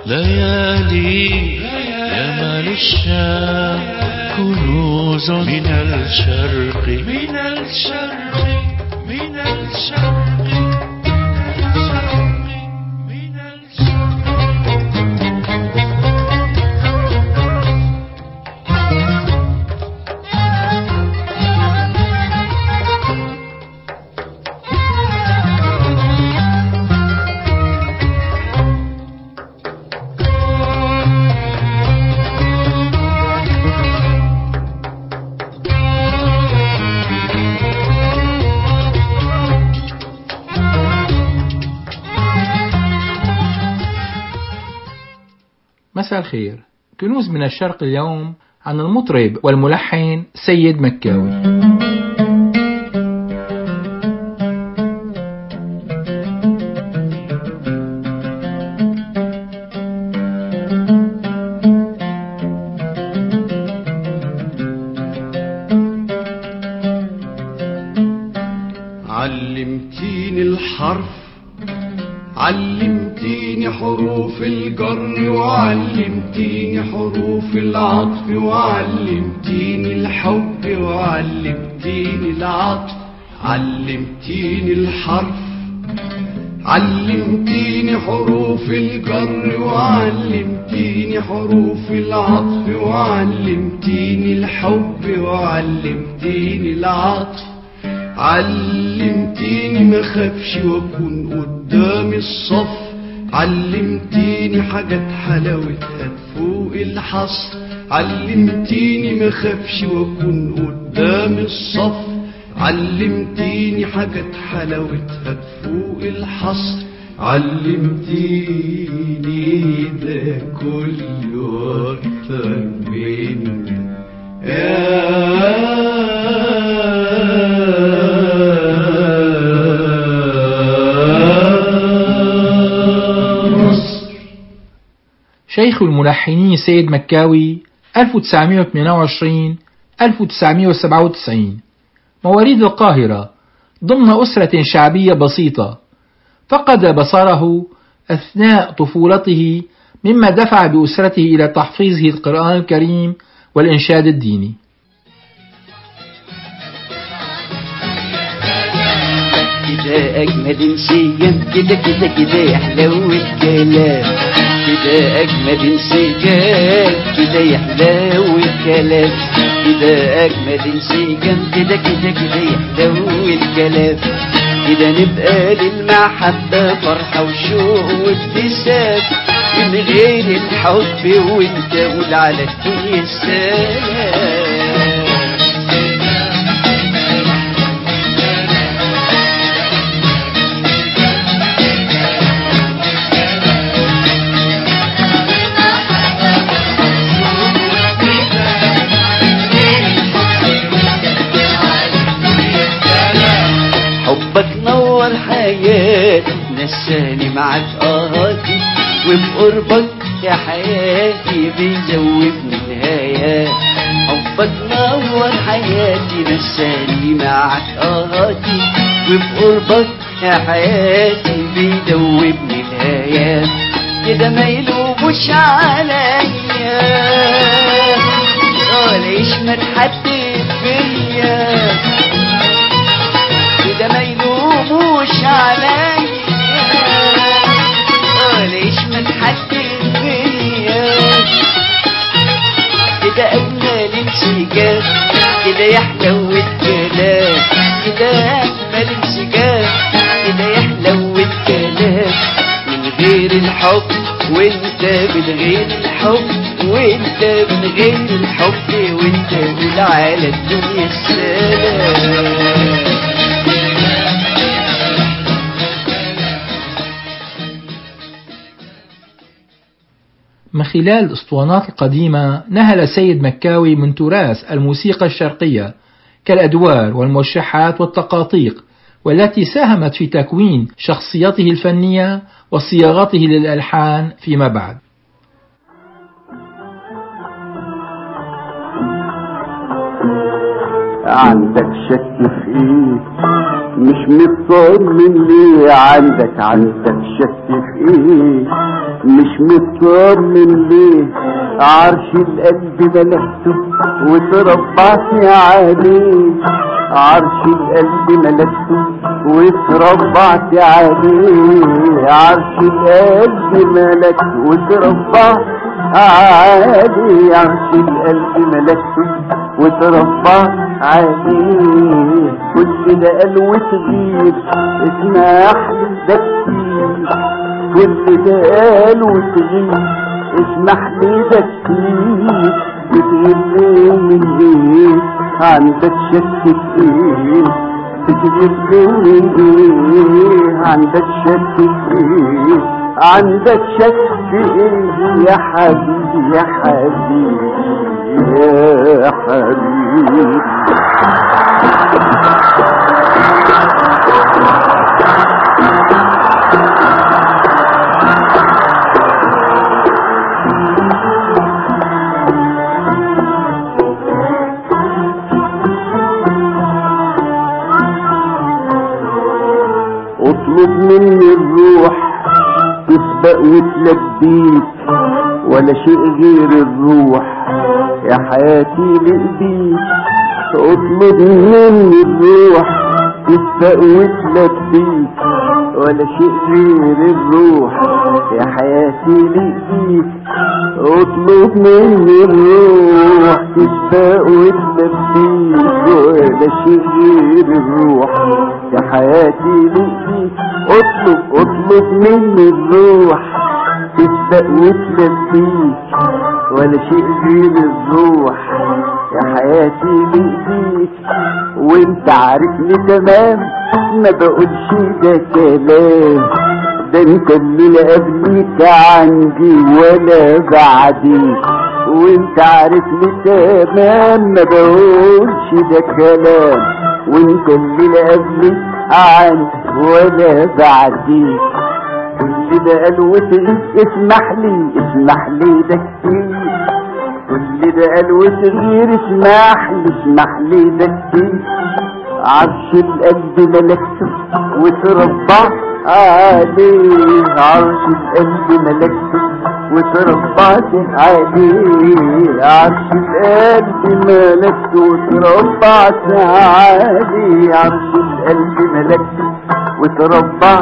ليالي يا مال الشام كنوز من الشرق من الشرق من الشرق من الشرق مساء الخير كنوز من الشرق اليوم عن المطرب والملحن سيد مكاوي علمتيني الحرف علمتيني حروف الجر وعلمتيني حروف العطف وعلمتيني الحب وعلمتيني العطف علمتيني الحرف علمتيني حروف الجر وعلمتيني حروف العطف وعلمتيني الحب وعلمتيني العطف علمتيني ما خافش واكون قدام الصف علمتيني حاجات حلاوتها فوق الحصر علمتيني ما خافش واكون قدام الصف علمتيني حاجات حلاوتها فوق الحصر علمتيني ده كله اكتر من يا مصر شيخ الملحنين سيد مكاوي 1928 1997 مواليد القاهرة ضمن أسرة شعبية بسيطة فقد بصره أثناء طفولته مما دفع بأسرته إلى تحفيظه القرآن الكريم والإنشاد الديني كده أجمد انسجام كده كده كده يحلو الكلام كده أجمد انسجام كده يحلو الكلام كده أجمد انسجام كده كده كده يحلو الكلام كده نبقى للمحبة فرحة وشوق وابتسام من غير الحب وانت قول على الدنيا السلام حبك نور حياتي نساني معاك قهاتي وفي قربك يا حياتي بيزودني الهيات حبك نور حياتي نساني معاك قهاتي وفي قربك يا حياتي بيدوبني الهيات كده ما يلوموش عليا ولا يشمت حد فيا كده ما يلوموش عليا ليش ما تحكم فيا كده اجمل انسجام كده يحلو الكلام كده اجمل انسجام كده يحلو الكلام من غير الحب وانت من غير الحب وانت من غير الحب وانت قول على الدنيا السلام من خلال الأسطوانات القديمة نهل سيد مكاوي من تراث الموسيقى الشرقية كالأدوار والموشحات والتقاطيق والتي ساهمت في تكوين شخصيته الفنية وصياغته للألحان فيما بعد عندك شك في ايه مش مطمن ليه عندك عندك الشك في ايه مش مطمن ليه عرش القلب ملكته وتربعت عليه عرش القلب ملكته وتربعت عليه عرش القلب ملكته وتربعت عليه عرش القلب ملكته وتربع عليه كل ده قال وتغير اسمح لي ده كتير كل ده قال وتغير اسمح لي ده كتير بتغير ليه من ايه عندك شك في ايه بتغير ليه من ايه عندك شك في ايه عندك شك في ايه يا حبيبي يا حبيبي يا حبيبي اطلب مني الروح تسبق وتلبيك ولا شيء غير الروح يا حياتي لإيديك اطلب مني الروح تسبق وتلبيك ولا شيء غير الروح يا حياتي لإيديك اطلب مني الروح تسبق وتلبيك ولا شيء غير الروح يا حياتي لإيديك اطلب اطلب مني الروح تسبق وتلبيك ولا شيء غير الروح يا حياتي بإيديك وانت عارفني تمام ما بقولش ده كلام ده انت اللي لا قبليك عندي ولا بعديك وانت عارفني تمام ما بقولش ده كلام وانت اللي لا قبليك عندي ولا بعديك كل ده قال وتغيب اسمح لي اسمح لي ده كتير كل ده قال وتغير اسمح لي اسمح لي ده كتير عرش القلب ملكته وتربع عليه عرش القلب ملكته وتربعت عليه عرش القلب ملكته وتربعت عليه عرش القلب ملكته وتربع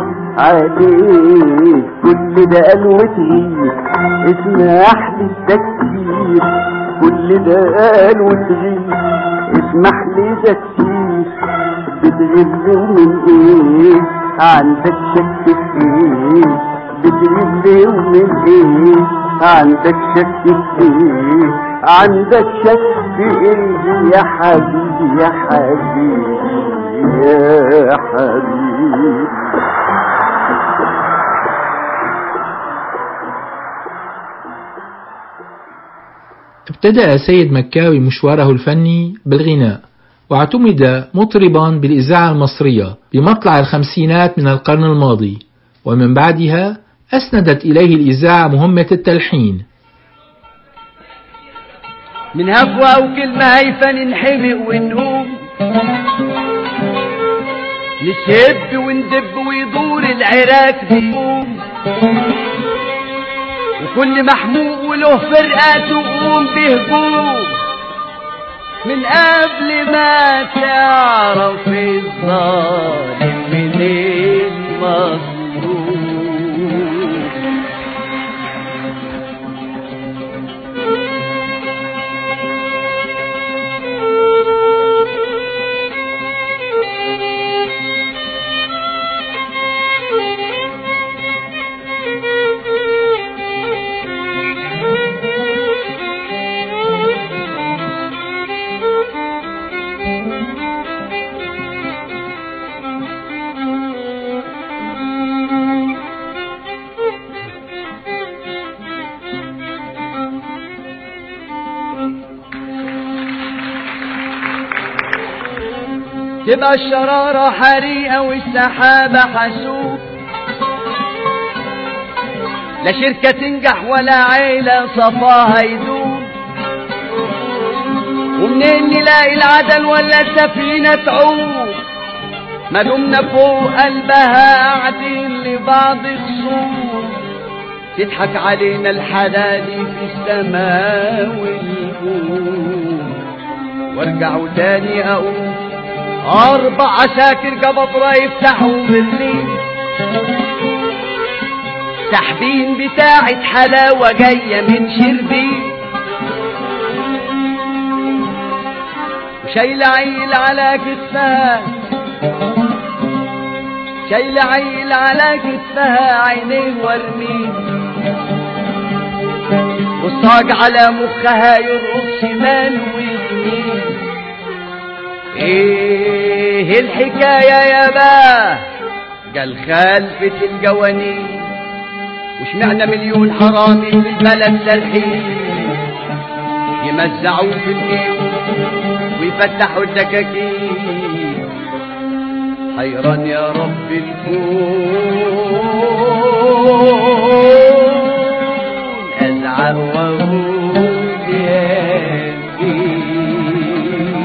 عليه كل ده قال وتغير اسمح لي ده كتير كل ده قال وتغير اسمح لي ده كتير بتغير من ايه عندك شك في ايه بتغير من ايه عندك شك في ايه عندك شك في ايه يا حبيبي يا حبيبي يا حبيبي ابتدأ سيد مكاوي مشواره الفني بالغناء واعتمد مطربا بالإذاعة المصرية بمطلع الخمسينات من القرن الماضي ومن بعدها أسندت إليه الإذاعة مهمة التلحين من هفوة وكلمة هايفة ننحمق ونقوم نشب وندب ويدور العراك بيقوم وكل محموق وله فرقة تقوم بهجوم من قبل ما تعرف الظالم من المظلوم تبقى الشرارة حريقة والسحابة حسوب لا شركة تنجح ولا عيلة صفاها يدوم ومنين نلاقي العدل ولا السفينة تعوم ما دمنا فوق قلبها قاعدين لبعض خصوم تضحك علينا الحلالي في السماء والنجوم وارجع تاني اقول اربع عساكر جبابرة يفتحوا بالليل ساحبين بتاعة حلاوة جاية من شربين وشايلة عيل على كتفها شايلة عيل على كتفها عينيه ورمين والصاج على مخها يرقص شمال ويمين ايه الحكاية يا باه قال خلفة الجوانين وشمعنا مليون حرامي في البلد سرحين يمزعوا في الجيوب ويفتحوا الدكاكين حيران يا رب الكون ازعل واقول يا دين.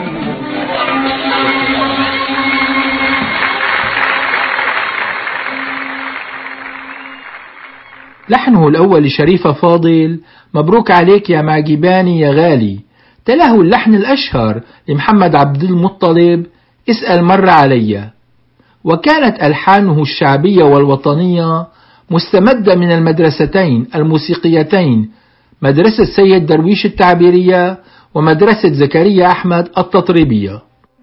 لحنه الأول لشريفة فاضل مبروك عليك يا معجباني يا غالي تلاه اللحن الأشهر لمحمد عبد المطلب اسأل مر علي وكانت ألحانه الشعبية والوطنية مستمدة من المدرستين الموسيقيتين مدرسة سيد درويش التعبيرية ومدرسة زكريا أحمد التطريبية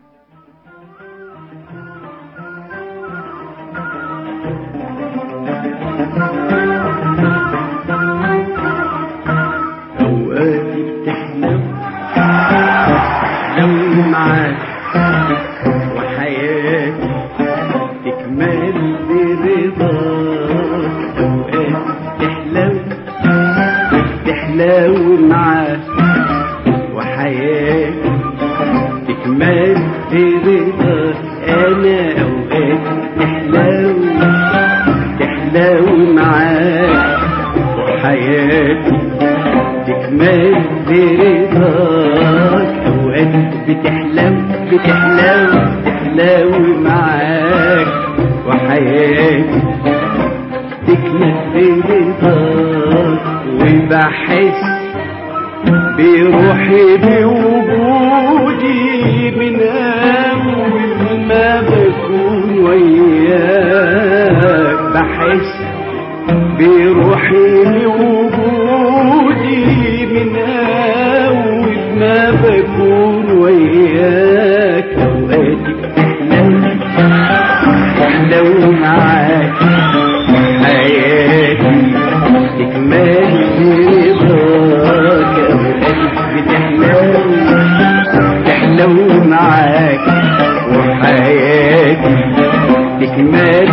أوقاتي بتحلو لو معاك وحياتي تكمل برضاك أوقاتي بتحلو بتحلو معاك وحياتي تكمل برضاك أنا أوقاتي بتحلو تحلو معاك وحياتي تكمل برضاك اوقات بتحلو بتحلو بتحلو معاك وحياتي تكمل برضاك وبحس بروحي بوجودي من اول ما بكون وياك بحس بروحي لوجودي من أول ما بكون وياك أوقاتي بتحلو تحلو معاك حياتي تكمل برضاك أوقاتي بتحلو تحلو معاك وحياتي تكمل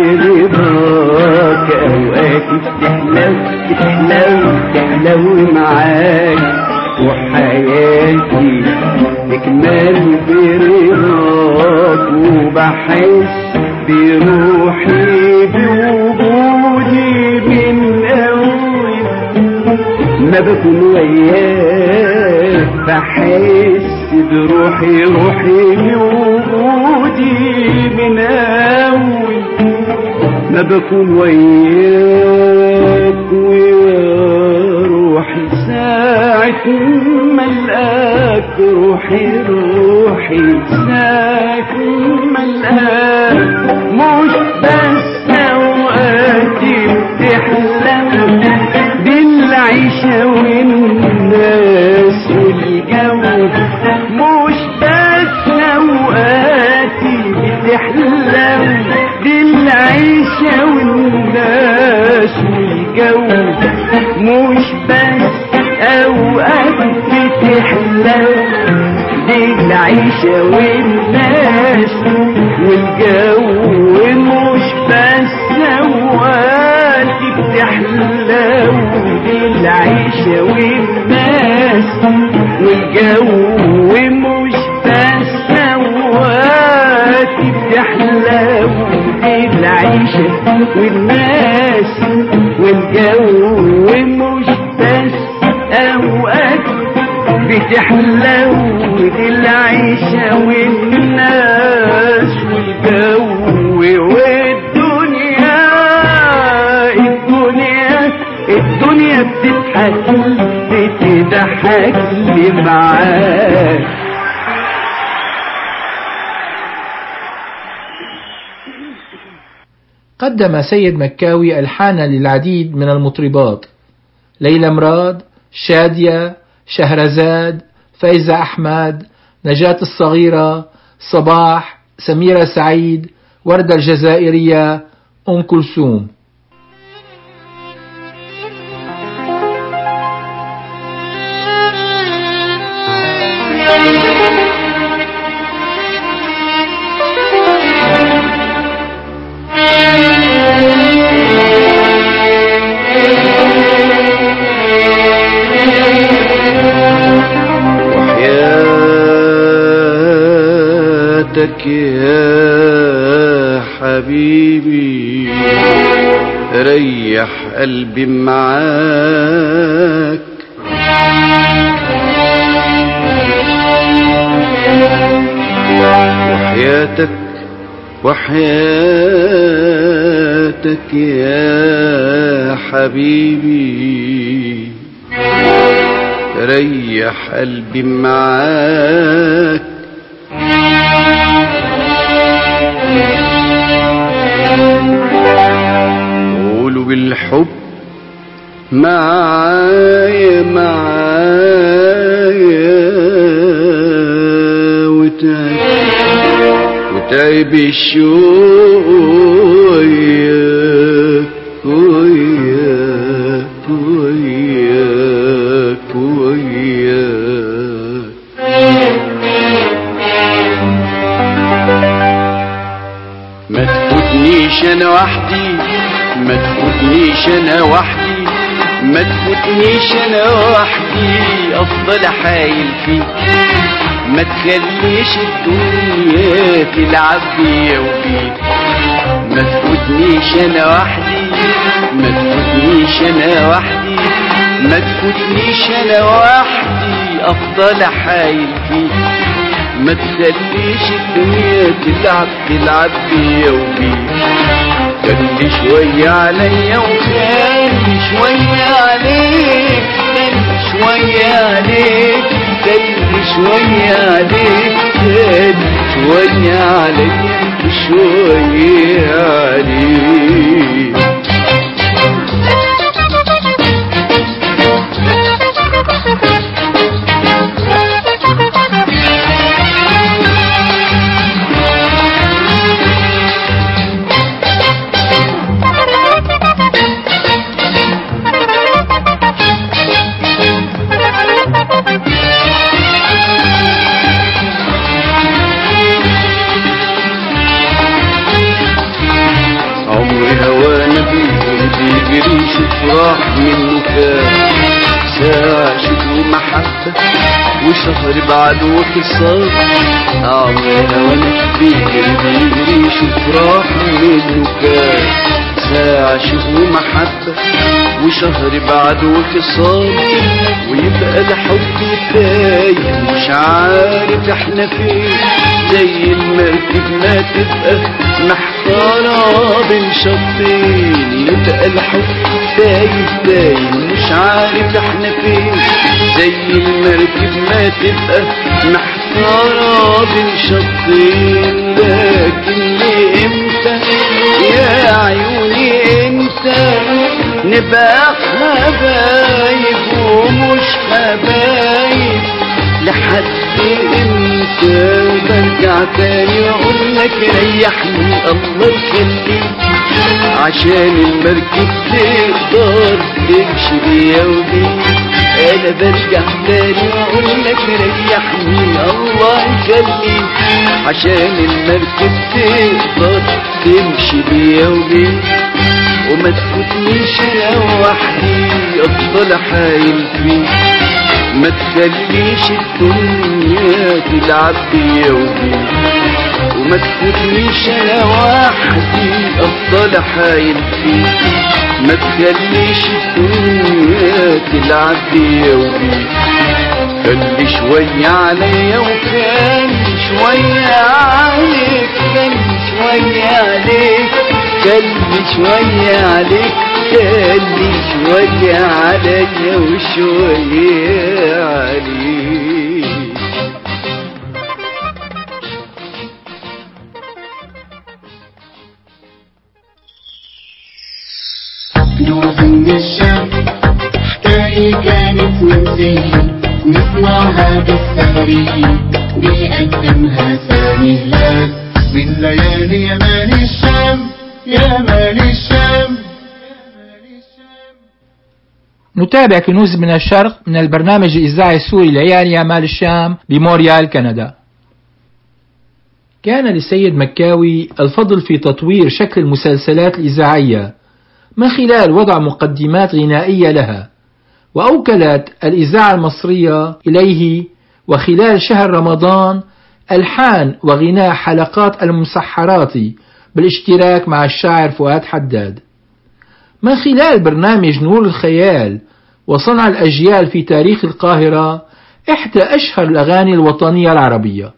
برضاك اوقاتي بتحلو بتحلو بتحلو معاك وحياتي تكمل برضاك وبحس بروحي بوجودي من اول ما بكون وياك بحس بروحي روحي بوجودي من اول ما بكون وياك ويا روحي ساعة ما القاك روحي روحي ساعة ما القاك مش بس اوقاتي بتحلم بالعيشة والناس والجو مش بس اوقاتي بتحلم بالعيشة والناس والجو مش بس اوقات بتحلم بالعيشة والناس والجو مش بس اوقات بتحلو بالعيشة والناس والجو مش بس اوقات بتحلو بالعيشة والناس والجو مش بس اوقات بتحلو بالعيشة والناس والجو والجو والدنيا الدنيا الدنيا بتضحك بتضحك لي معاك قدم سيد مكاوي ألحانا للعديد من المطربات ليلى مراد شادية شهرزاد فايزة أحمد نجاة الصغيرة صباح سميرة سعيد وردة الجزائرية أم كلثوم وحياتك يا حبيبي ريح قلبي معاك وحياتك وحياتك يا حبيبي ريح قلبي معاك قولوا بالحب معايا معايا وتعب وتعب الشوق وياك وياك وياك وياك ما تفوتنيش انا وحدي ما تفوتنيش انا وحدي ما تفوتنيش انا وحدي افضل حايل فيك ما تخليش الدنيا تلعب بيا وبيك ما تفوتنيش انا وحدي ما تفوتنيش انا وحدي ما تفوتنيش انا وحدي افضل حايل فيك ما تخليش الدنيا تلعب تلعب بيا وبيك خلي شوية عليا وخلي شوية عليك خلي شوية عليك خلي شوية عليك خلي شوية عليا شوية عليك عمري هوانا بيجري شوف راح منه كام ساعة شكله محبة وشهر بعد وخصام عمري هوانا بيجري بيجري شوف راح منه كام ساعة شكله محبة وشهر بعد وخصام ويبقى الحب تايه مش عارف احنا فين زي المركب ما تبقى محتارة بين شطين يبقى الحب تايه تايه مش عارف احنا فين زي المركب ما تبقى محتارة بين شطين لكن لإمتى يا عيوني انت نبقى حبايب ومش حبايب لحد امتى برجع تاني واقول لك ريحني الله يخليك عشان المركب تقدر تمشي بيا وبيك انا برجع تاني واقول لك ريحني الله يخليك عشان المركب تقدر تمشي بيا وبيك وما تفوتنيش يا وحدي افضل حايل فيك ما تخليش الدنيا تلعب بيا وبيك وما تفوتنيش انا وحدي افضل حايل فيك ما تخليش الدنيا تلعب بيا وبيك خلي شوية عليا وخلي شوية عليك خلي شوية عليك خلي شوية عليك خلي شوية عليا وشوية عليك نوع من الشام حكاية كانت منسية نسمعها بالسهرية بيقدمها سامي هلال من ليالي يمان الشام يمان الشام نتابع كنوز من الشرق من البرنامج الإذاعي السوري لعيال يامال الشام بموريال كندا كان للسيد مكاوي الفضل في تطوير شكل المسلسلات الإذاعية من خلال وضع مقدمات غنائية لها وأوكلت الإذاعة المصرية إليه وخلال شهر رمضان ألحان وغناء حلقات المسحرات بالاشتراك مع الشاعر فؤاد حداد من خلال برنامج نور الخيال وصنع الأجيال في تاريخ القاهرة إحدى أشهر الأغاني الوطنية العربية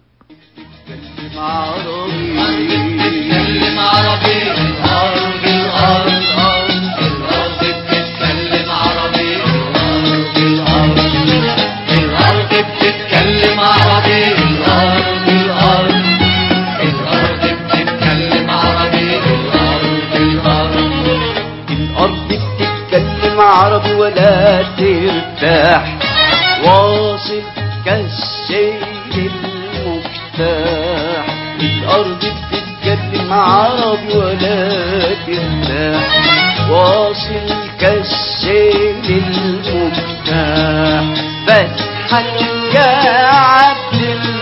بتتكلم عربي الأرض الأرض أرض الأرض بتتكلم عربي الأرض الأرض الأرض بتتكلم عربي الأرض الأرض الأرض بتتكلم عربي الأرض الأرض الأرض بتتكلم عربي ولا ترتاح واصل كالسيل المفتاح الأرض بتتكلم عربي ولا ترتاح واصل كالسيل المفتاح فتحك يا عبد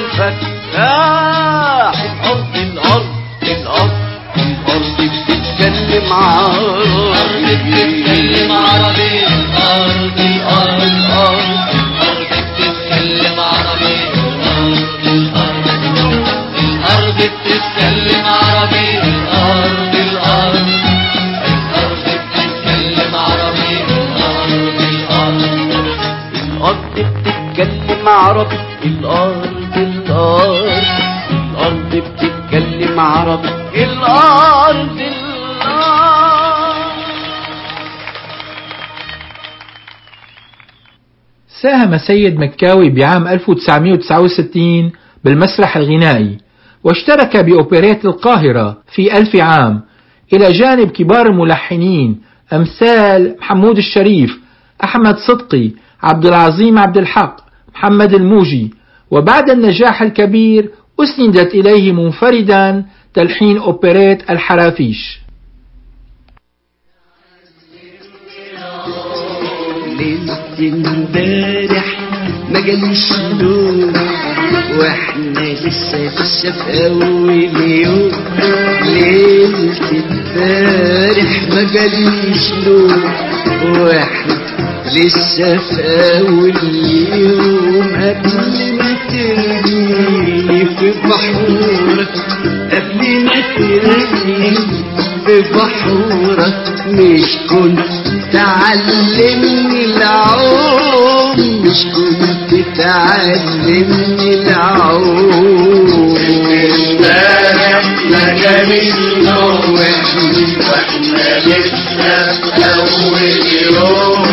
الفتاح الأرض الأرض الأرض الأرض بتتكلم عربي بتتكلم عربي الأرض الأرض الأرض الأرض بتتكلم عربي الأرض الأرض الأرض بتتكلم عربي الأرض الأرض الأرض بتتكلم عربي الأرض الأرض الأرض بتتكلم عربي الأرض الأرض الأرض بتتكلم عربي الأرض الأرض ساهم سيد مكاوي بعام 1969 بالمسرح الغنائي واشترك بأوبريت القاهرة في ألف عام إلى جانب كبار الملحنين أمثال محمود الشريف أحمد صدقي عبد العظيم عبد الحق محمد الموجي وبعد النجاح الكبير أسندت إليه منفردا تلحين أوبريت الحرافيش ليلة امبارح ما جاليش نوم واحنا لسه لسه في اول يوم ليلة امبارح ما جاليش نوم واحنا لسه في اول يوم قبل ما ترميني في بحورك قبل ما ترميني في بحورك مش كنت تعلمني العوم مش كنت تعلمني العوم امبارح ما جاليش نوم واحنا لسه اول يوم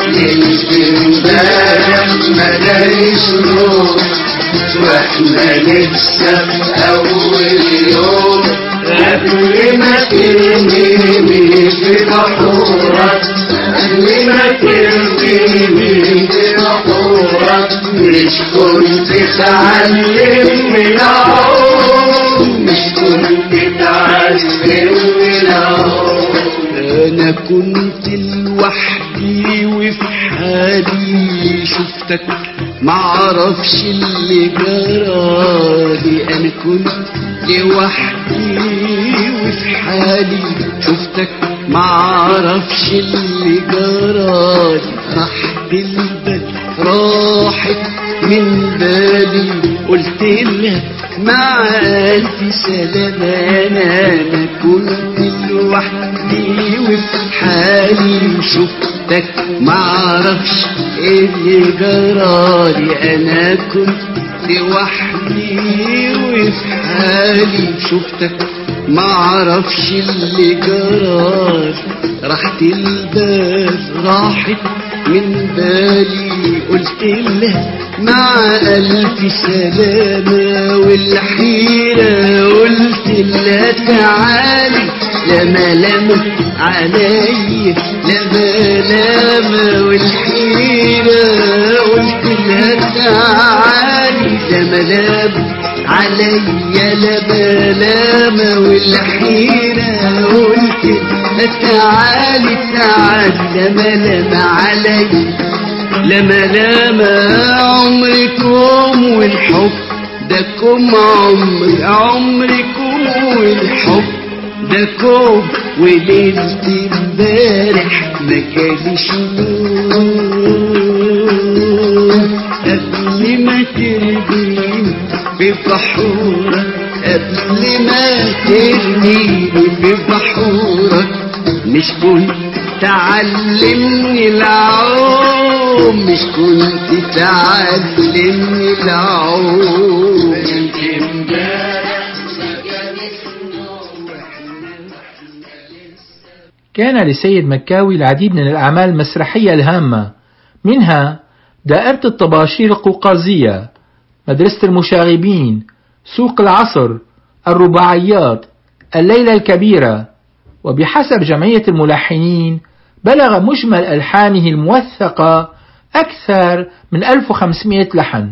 امبارح ما جاليش نوم واحنا لسه اول يوم قبل ما ترميني في بحورك قبل ما ترميني في بحورك مش كنت تعلمني العوم مش كنت تعلمني العوم انا كنت لوحدي وفي حالي شفتك معرفش اللي جرالي انا كنت لوحدي وفي حالي شفتك معرفش اللي جرالي راحت البال راحت من بالي قلت لها مع ألف سلامة أنا كنت لوحدي وفي حالي شفتك معرفش إيه اللي جرالي أنا كنت لوحدي وفي حالي شفتك معرفش اللي جرار راحت البال راحت من بالي قلت لها مع ألف سلامة والحيرة قلت لها تعالي لا ملامة عليا لا ملامة والحيرة قلت لها تعالي لا ملامة عليا لا ملامة والحيرة قلت لها تعالي تعالي لا ملامة عليا لما لما عمركم والحب ده كم عمر عمركم والحب ده كم وليلة امبارح ما كانش نوم قبل ما ترميني في بحورك قبل ما ترميني في بحورك مش كنت تعلمني العوم مش كنت تعلمني العوم كان لسيد مكاوي العديد من الأعمال المسرحية الهامة منها دائرة الطباشير القوقازية مدرسة المشاغبين سوق العصر الرباعيات الليلة الكبيرة وبحسب جمعية الملحنين بلغ مجمل ألحانه الموثقة أكثر من 1500 لحن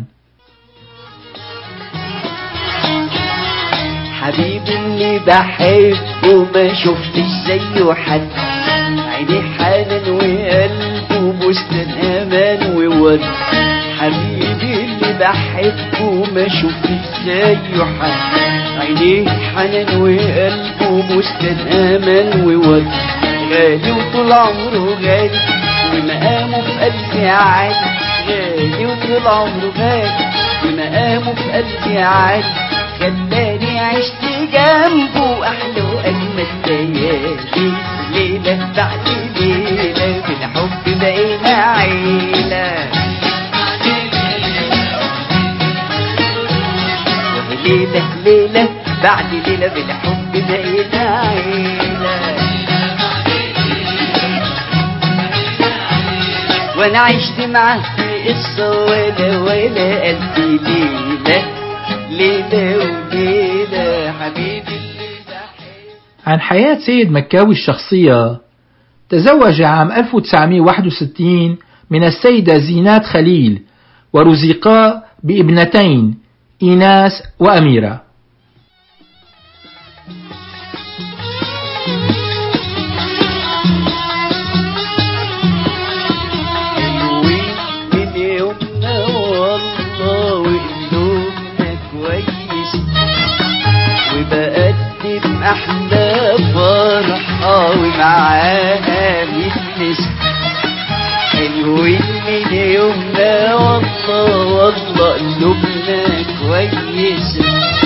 حبيبي اللي بحبه ما شفتش زيه حد عينيه حنان وقلبه بستان امان وورد حبيبي اللي بحبه ما شفتش زيه حد عينيه حنان وقلبه بستان امان وورد غالي وطول عمره غالي ومقامه في قلبي عالي غالي وطول عمره غالي ومقامه في قلبي عالي خلاني عشت جنبه احلى واجمل ليالي ليله بعد ليله بالحب بقينا عيله ليله ليله بعد ليله بالحب بقينا عيله وانا عشت معاه في قصه ولا ولا قلبي ليله ليلة وليلة حبيبي اللي بحب عن حياة سيد مكاوي الشخصية تزوج عام 1961 من السيدة زينات خليل ورزقا بابنتين إيناس وأميرة حلوين من يومنا والله وقلوبنا كويس وبقدم أحلى فرحة ومعاها متنس حلوين من يومنا والله والله قلوبنا كويس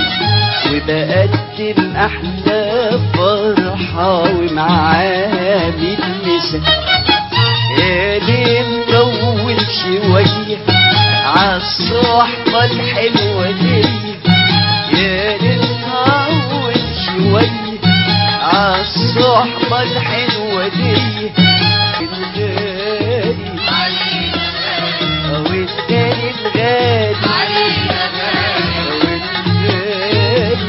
وبقدم أحلى فرحة ومعاها متنسة يا ليل طول شوية عالصحبة الحلوة دي يا ليل طول شوية عالصحبة الحلوة دي الغالي أو الغالي الغالي أو الغالي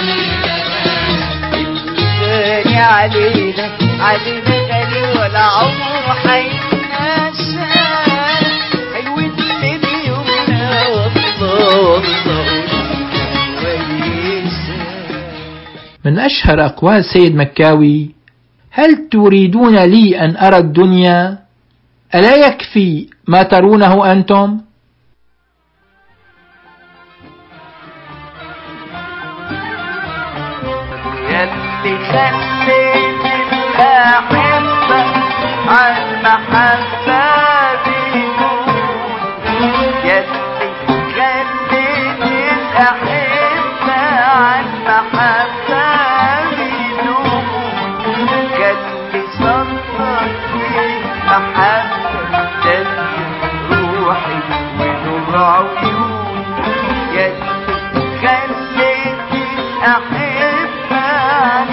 الغالي علينا علينا غالي ولا عمره حينسى حلوين من يومنا والله والله كويسة من أشهر أقوال سيد مكاوي هل تريدون لي أن أرى الدنيا ألا يكفي ما ترونه أنتم يلي خليت الأحبة عالمحبة بيموت يلي خليت الأحبة عالمحبة بيموت كاللي صدق في محبة تانية روحي ونور عيوني يلي خليت الأحبة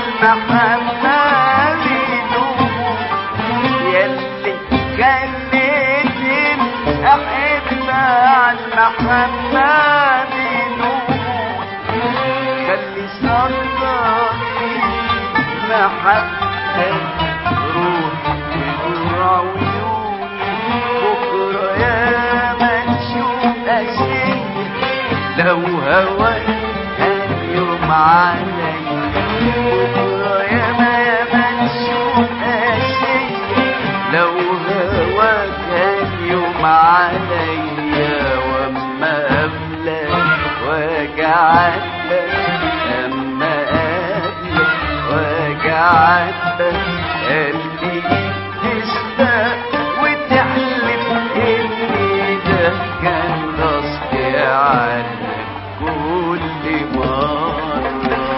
محمد نور خلي صدرك محبة روحي ونور عيوني بكرة يا ما نشوف أشياء لو هواك كان يوم عليا بكرة يا ما يا ما نشوف أشياء لو هواك كان يوم عليا واما قبلك وجعتك اما قبلك وجعتك قلبي تشتاق وتحلف ان ده كان غصب عنك كل مرة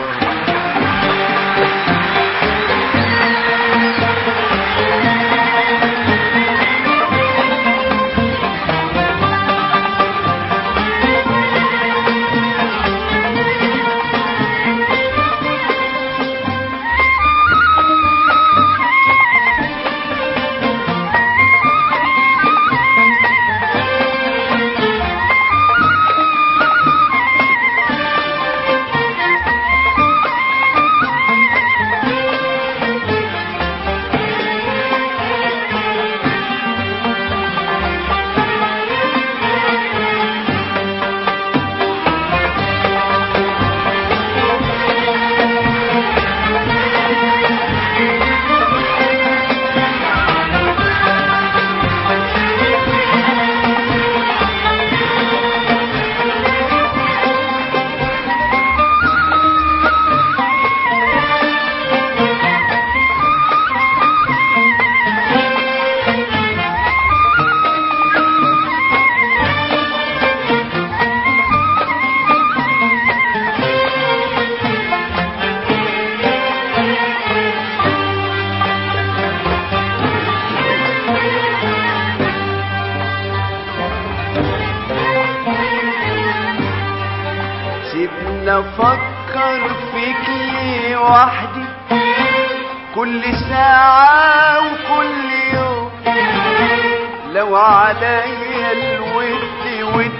سيبنا افكر فيك لوحدي كل ساعة وكل يوم لو عليا الود ود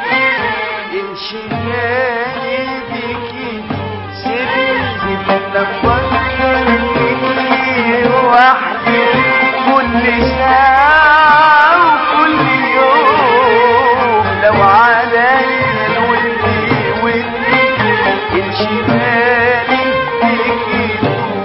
انشغالي بيك سيبنا افكر فيك لوحدي كل ساعة وكل يوم لو عليا الود ود انشغالي بيك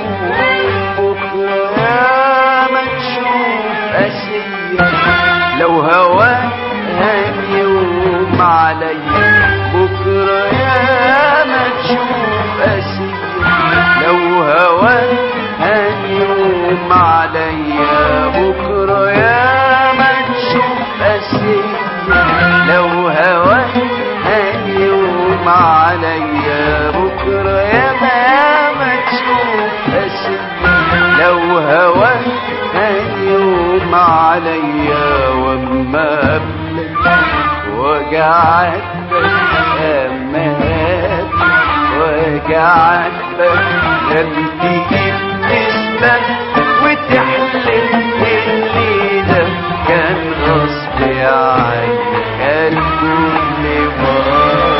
بكرة يا ما تشوف أسية لو هواك هنيوم عليا بكرة يا ما تشوف أسية لو هواك هنيوم عليا بكرة يا ما تشوف أسية لو هواك هنيوم عليا بكرة يا ما ما تشوف أسية لو هواك هنيوم عليا واما قبلك وجعتك اما وجعتك قلبي بتسبك وتحلف اللي ده كان غصب عنك كل مرة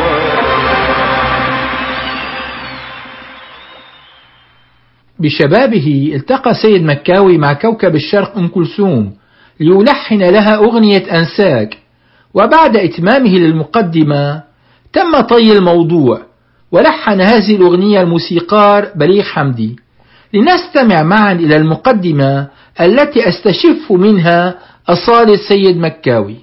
بشبابه التقى سيد مكاوي مع كوكب الشرق أم كلثوم ليلحن لها أغنية أنساك وبعد إتمامه للمقدمة تم طي الموضوع ولحن هذه الأغنية الموسيقار بليغ حمدي لنستمع معا إلى المقدمة التي أستشف منها أصالة سيد مكاوي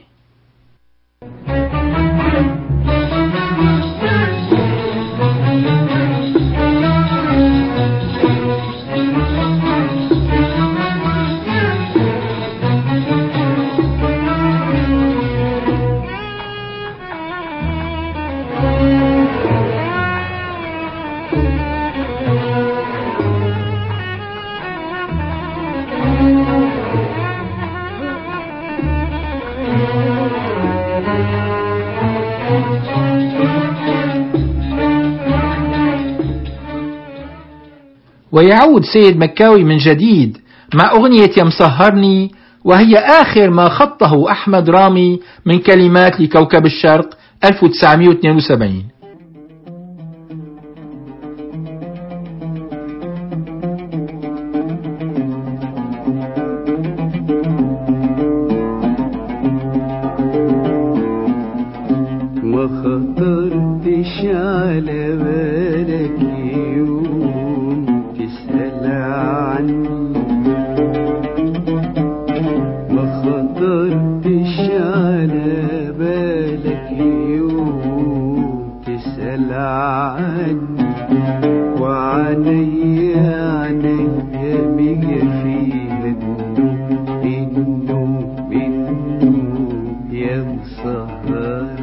ويعود سيد مكاوي من جديد مع أغنية يا مسهرني وهي آخر ما خطه أحمد رامي من كلمات لكوكب الشرق 1972 ما خطرتش على بالك يوم تسأل عني ما خطرتش على بالك يوم تسأل عني وعليا عليا بيجي فيها النوم النوم النوم يا مسهر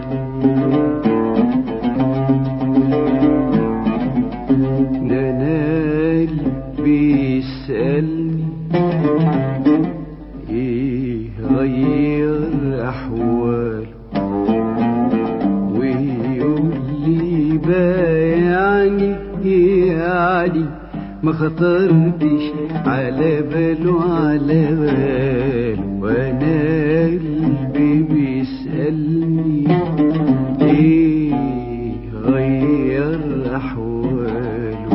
ده انا قلبي يسألني ايه غير احواله ويقول لي بايعني يعني ما خطرتش على باله على باله وانا قلبي بيسألني ايه غير احواله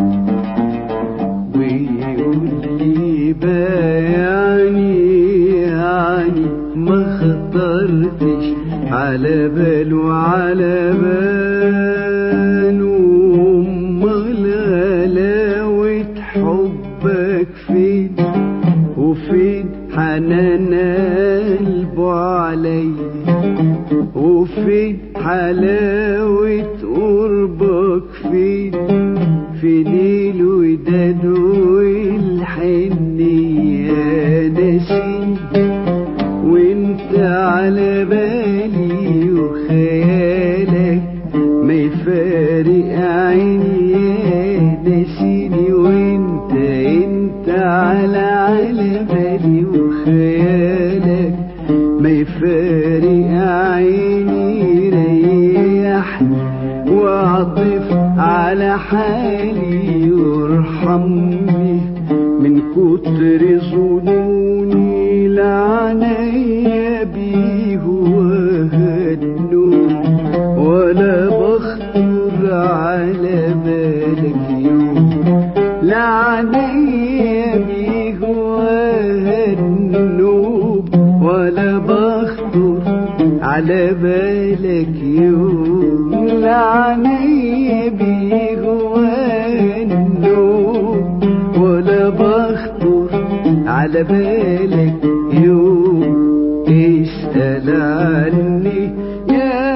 ويقول لي بايعني يعني ما خطرتش على باله على باله امال غلاوة حبك فين وفين حنان قلبه عليا وفين حلاوة قربك فين فين الوداد والحنية نسيت وانت على بالي وخيالك ما يفارق عيني يا نسيني وانت انت على على بالي وخيالك ما يفارق عيني ريحني واعطف على حالي وارحمني من كتر ظنوني لعنيا بيه وهدنون ولا بخطر على بالك يوم لعنيا بيه وهدنون ولا بخطر على بالك يوم لعنيا بيه وهدنون ولا بخطر على بالك يوم اسأل عني يا